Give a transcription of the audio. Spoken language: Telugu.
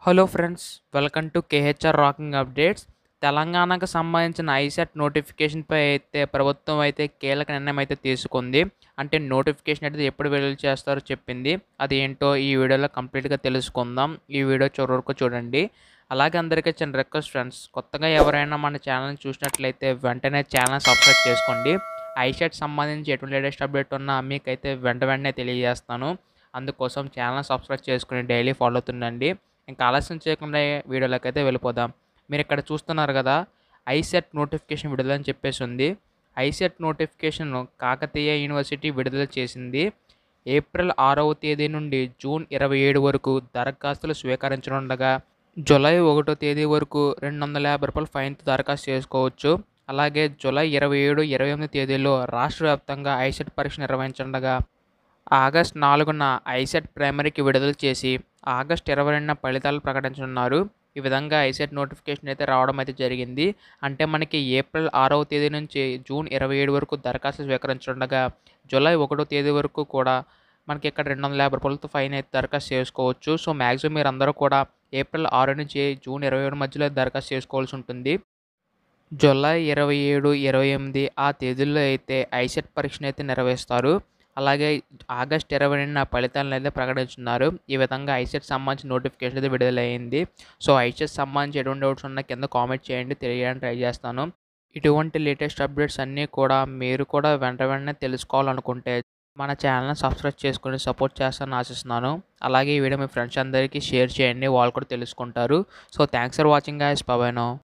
hello friends welcome to KHR rocking updates తెలంగాణకు సంబంధించిన ఐసెట్ నోటిఫికేషన్పై అయితే ప్రభుత్వం అయితే కీలక నిర్ణయం అయితే తీసుకుంది అంటే నోటిఫికేషన్ అయితే ఎప్పుడు విడుదల చేస్తారో చెప్పింది అది ఏంటో ఈ వీడియోలో కంప్లీట్గా తెలుసుకుందాం ఈ వీడియో చివరి వరకు చూడండి అలాగే అందరికీ చిన్న రిక్వెస్ట్ ఫ్రెండ్స్ కొత్తగా ఎవరైనా మన ఛానల్ని చూసినట్లయితే వెంటనే ఛానల్ సబ్స్క్రైబ్ చేసుకోండి ఐసెట్ సంబంధించి ఎటువంటి లేటెస్ట్ అప్డేట్ ఉన్నా మీకైతే వెంట వెంటనే తెలియజేస్తాను అందుకోసం ఛానల్ సబ్స్క్రైబ్ చేసుకుని డైలీ ఫాలో అవుతుండండి ఇంకా ఆలస్యం చేయకుండా వీడియోలోకి అయితే వెళ్ళిపోదాం మీరు ఇక్కడ చూస్తున్నారు కదా ఐసెట్ నోటిఫికేషన్ విడుదల అని చెప్పేసి ఉంది ఐసెట్ నోటిఫికేషన్ కాకతీయ యూనివర్సిటీ విడుదల చేసింది ఏప్రిల్ ఆరవ తేదీ నుండి జూన్ ఇరవై ఏడు వరకు దరఖాస్తులు స్వీకరించనుండగా జూలై ఒకటో తేదీ వరకు రెండు వందల యాభై రూపాయల ఫైన్తో దరఖాస్తు చేసుకోవచ్చు అలాగే జూలై ఇరవై ఏడు ఇరవై ఎనిమిది తేదీలో రాష్ట్ర వ్యాప్తంగా ఐసెట్ పరీక్ష నిర్వహించనుండగా ఆగస్ట్ నాలుగున ఐసెట్ ప్రైమరీకి విడుదల చేసి ఆగస్ట్ ఇరవై రెండున ఫలితాలు ప్రకటించనున్నారు ఈ విధంగా ఐసెట్ నోటిఫికేషన్ అయితే రావడం అయితే జరిగింది అంటే మనకి ఏప్రిల్ ఆరవ తేదీ నుంచి జూన్ ఇరవై ఏడు వరకు దరఖాస్తు స్వీకరించుండగా జూలై ఒకటో తేదీ వరకు కూడా మనకి ఇక్కడ రెండు వందల యాభై రూపాయలతో ఫైన్ అయితే దరఖాస్తు చేసుకోవచ్చు సో మ్యాక్సిమం మీరు అందరూ కూడా ఏప్రిల్ ఆరు నుంచి జూన్ ఇరవై ఏడు మధ్యలో దరఖాస్తు చేసుకోవాల్సి ఉంటుంది జూలై ఇరవై ఏడు ఇరవై ఎనిమిది ఆ తేదీల్లో అయితే ఐసెట్ పరీక్షను అయితే నిర్వహిస్తారు అలాగే ఆగస్ట్ ఇరవై రెండున ఫలితాలను అయితే ప్రకటించున్నారు ఈ విధంగా ఐసెట్ సంబంధించిన నోటిఫికేషన్ అయితే విడుదలయ్యింది సో ఐసెట్ సంబంధించి ఎటువంటి డౌట్స్ ఉన్నా కింద కామెంట్ చేయండి తెలియడానికి ట్రై చేస్తాను ఇటువంటి లేటెస్ట్ అప్డేట్స్ అన్నీ కూడా మీరు కూడా వెంట వెంటనే తెలుసుకోవాలనుకుంటే మన ఛానల్ని సబ్స్క్రైబ్ చేసుకుని సపోర్ట్ చేస్తానని ఆశిస్తున్నాను అలాగే ఈ వీడియో మీ ఫ్రెండ్స్ అందరికీ షేర్ చేయండి వాళ్ళు కూడా తెలుసుకుంటారు so thanks for watching guys పవైనో